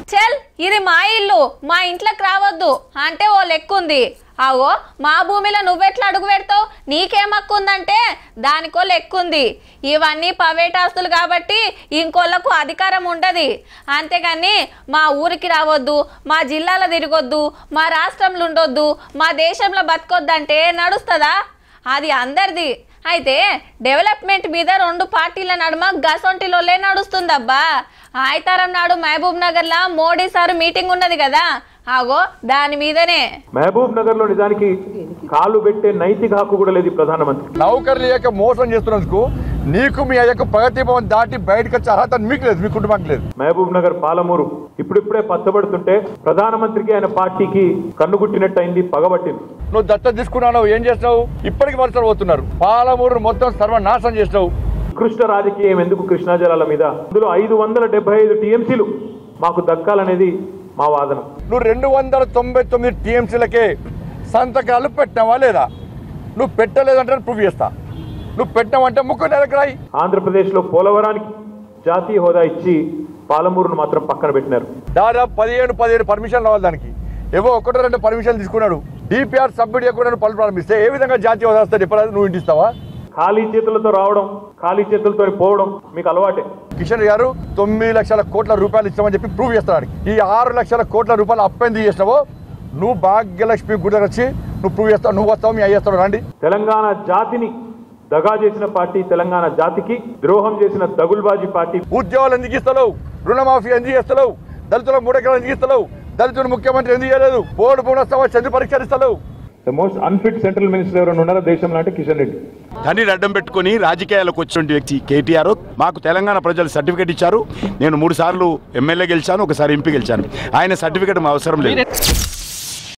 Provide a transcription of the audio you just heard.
చెల్ ఇది మా ఇల్లు మా ఇంట్లోకి రావద్దు అంటే ఓ లెక్కుంది అవో మా భూమిలో నువ్వెట్లా అడుగు పెడతావు నీకేం హక్కు ఉందంటే దానికో లెక్కుంది ఇవన్నీ ప్రైవేట్ ఆస్తులు కాబట్టి ఇంకోళ్ళకు అధికారం ఉండదు అంతేగాని మా ఊరికి రావద్దు మా జిల్లాలో తిరగొద్దు మా రాష్ట్రంలో ఉండొద్దు మా దేశంలో బతకొద్దంటే నడుస్తుందా అది అందరిది అయితే డెవలప్మెంట్ మీద రెండు పార్టీల నడుమ గసొంటిలోలే నడుస్తుందబ్బా ఆయితారం నాడు మహబూబ్ నగర్లో మోడీ సార్ మీటింగ్ ఉన్నది కదా ఆగో దాని మీదనే మహబూబ్ నగర్ లో నిజానికి కాలు పెట్టే నైతిక హక్కు కూడా లేదు ఈ ప్రధానమంత్రి నౌకర్ల యొక్క మోసం చేస్తున్నందుకు నీకు మీ అయ్యకు ప్రగతి భవన్ దాటి బయటకు వచ్చే అర్హత మీకు లేదు మీ కుటుంబానికి లేదు మహబూబ్ నగర్ పాలమూరు ఇప్పుడిప్పుడే పచ్చబడుతుంటే ప్రధానమంత్రికి ఆయన పార్టీకి కన్నుగుట్టినట్టు అయింది పగబట్టింది నువ్వు దత్త తీసుకున్నావు ఏం చేసినావు ఇప్పటికి వరుసలు పోతున్నారు పాలమూరు మొత్తం సర్వనాశనం చేసినావు ఉత్కృష్ట రాజకీయం ఎందుకు కృష్ణా జలాల మీద అందులో ఐదు వందల డెబ్బై ఐదు టీఎంసీలు మాకు దక్కాలనేది మా వాదన నువ్వు రెండు వందల తొంభై తొమ్మిది టీఎంసీలకే సంతకాలు పెట్టినావా లేదా నువ్వు పెట్టలేదంటే ప్రూవ్ చేస్తా నువ్వు పెట్టావంటే ముక్కు నెలకు రాయి ఆంధ్రప్రదేశ్లో పోలవరానికి జాతీయ హోదా ఇచ్చి పాలమూరును మాత్రం పక్కన పెట్టినారు దాదాపు పదిహేను పదిహేడు పర్మిషన్ రావాలి దానికి ఏవో ఒకటో రెండు పర్మిషన్ తీసుకున్నాడు డిపిఆర్ సబ్మిట్ చేయకుండా పనులు ప్రారంభిస్తే ఏ విధంగా జాతీయ హోదా వస్తుంది ఎప్పుడు నువ్వు ఇంటిస్తావా ఖాళీ చేతులతో రావడం ఖాళీ చేతులతో పోవడం మీకు అలవాటే కిషన్ గారు తొమ్మిది లక్షల కోట్ల రూపాయలు ఇస్తామని చెప్పి ప్రూవ్ చేస్తున్నాడు ఈ ఆరు లక్షల కోట్ల రూపాయలు అప్పెంది చేసినావో నువ్వు భాగ్యలక్ష్మి గుడి దగ్గర వచ్చి నువ్వు ప్రూవ్ చేస్తావు నువ్వు వస్తావు మీ అయ్యేస్తావు రండి తెలంగాణ జాతిని దగా చేసిన పార్టీ తెలంగాణ జాతికి ద్రోహం చేసిన దగుల్బాజీ పార్టీ ఉద్యోగాలు ఎందుకు ఇస్తలేవు రుణమాఫీ ఎందుకు చేస్తలేవు దళితుల మూడెకరాలు ఎందుకు ఇస్తలేవు దళితులు ముఖ్యమంత్రి ఎందుకు చేయలేదు బోర్డు పునఃస్థాపన చంద్ర పరీక్షలు ఇస్తలేవు the most unfit central minister ఎవరైనా ఉన్నారా దేశంలో అంటే కిషన్ రెడ్డి ధని అడ్డం పెట్టుకుని రాజకీయాలకు వచ్చిన వ్యక్తి కేటీఆర్ మాకు తెలంగాణ ప్రజలు సర్టిఫికేట్ ఇచ్చారు నేను మూడు సార్లు ఎమ్మెల్యే గెలిచాను ఒకసారి ఎంపీ గెలిచాను ఆయన సర్టిఫికేట్ మా అవసరం లేదు